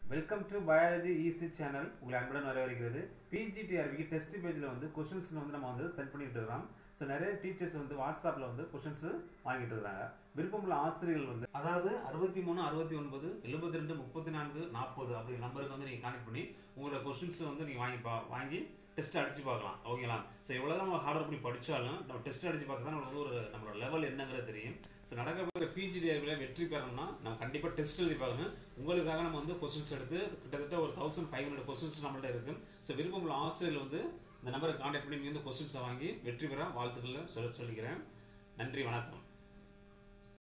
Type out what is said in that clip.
welcome to biology easy channel உங்களை அன்புடன் வரவேற்கிறது பிஜிடிஆர்பிக்கு டெஸ்ட் பேஜில் வந்து கொஷின்ஸ் வந்து நம்ம வந்து சென்ட் பண்ணிட்டு இருக்கிறோம் ஸோ நிறைய டீச்சர்ஸ் வந்து வாட்ஸ்அப்பில் வந்து கொஷின்ஸ் வாங்கிட்டு இருக்காங்க விருப்பமுள்ள ஆசிரியர்கள் வந்து அதாவது அறுபத்தி மூணு அறுபத்தி ஒன்பது எழுபத்தி ரெண்டு முப்பத்தி நான்கு நாற்பது அப்படிங்கிற நம்பருக்கு வந்து நீங்கள் கான்டெக்ட் பண்ணி உங்களோட கொஷின்ஸ் வந்து நீங்கள் வாங்கி பா வாங்கி டெஸ்ட் அடிச்சு பார்க்கலாம் ஓகேங்களா ஸோ எவ்வளோ நம்ம ஹார்ட் பண்ணி படித்தாலும் நம்ம டெஸ்ட் அடிச்சு பார்க்க தான் நம்மளுக்கு வந்து ஒரு நம்மளோட லெவல் என்னங்கிறது தெரியும் ஸோ நடக்க போகிற பிஜிடிஆர்பியில் வெற்றி பெறணும்னா நம்ம கண்டிப்பாக டெஸ்ட் எழுதி பார்க்கணும் உங்களுக்காக நம்ம வந்து கொஸ்டின்ஸ் எடுத்து கிட்டத்தட்ட ஒரு தௌசண்ட் ஃபைவ் ஹண்ட்ரட் கொஸ்டின்ஸ் நம்மள்ட்ட இருக்கு ஸோ விருப்பமுள்ள ஆசிரியர்கள் வந்து இந்த நம்பரை கான்டாக்ட் பண்ணி நீங்கள் வந்து கொஸ்டின்ஸை வாங்கி வெற்றி பெற வாழ்த்துக்களை சொல்ல சொல்லிக்கிறேன் நன்றி வணக்கம்